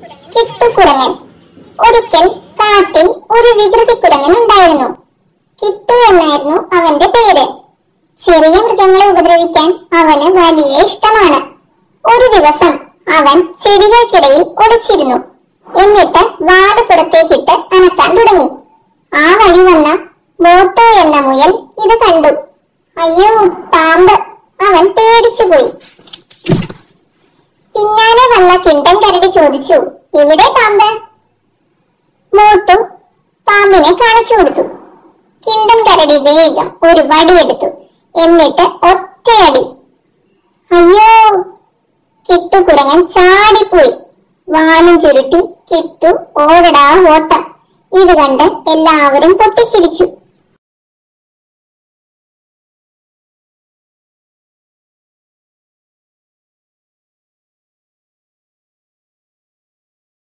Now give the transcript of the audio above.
കിട്ടുകുരങ്ങൻ ഒരിക്കൽ കാട്ടിൽ ഒരു വികൃതി കുരങ്ങൻ ഉണ്ടായിരുന്നു കിട്ടു എന്നായിരുന്നു അവന്റെ പേര് ചെറിയ മൃഗങ്ങളെ ഉപദ്രവിക്കാൻ അവന് വലിയ ഇഷ്ടമാണ് ഒരു ദിവസം അവൻ ചെടികൾക്കിടയിൽ ഒളിച്ചിരുന്നു എന്നിട്ട് വാല് പുറത്തേക്കിട്ട് അനക്കാൻ തുടങ്ങി ആ വഴി വന്ന മോട്ടോ എന്ന മുയൽ ഇത് കണ്ടു അയ്യോ പാമ്പ് അവൻ പേടിച്ചുപോയി പിന്നാലെ വന്ന കിണ്ടൻ കരടി ചോദിച്ചു എവിടെ പാമ്പ് മോട്ടു പാമ്പിനെ കാണിച്ചു കൊടുത്തു കിണ്ടൻ കരടി വേഗം ഒരു വടിയെടുത്തു എന്നിട്ട് ഒറ്റയടി അയ്യോ കിട്ടു കുരങ്ങൻ ചാടിപ്പോയി വാലും ചുരുട്ടി കിട്ടു ഓടടാ ഓട്ടം ഇത് കണ്ട് എല്ലാവരും പൊട്ടിച്ചിരിച്ചു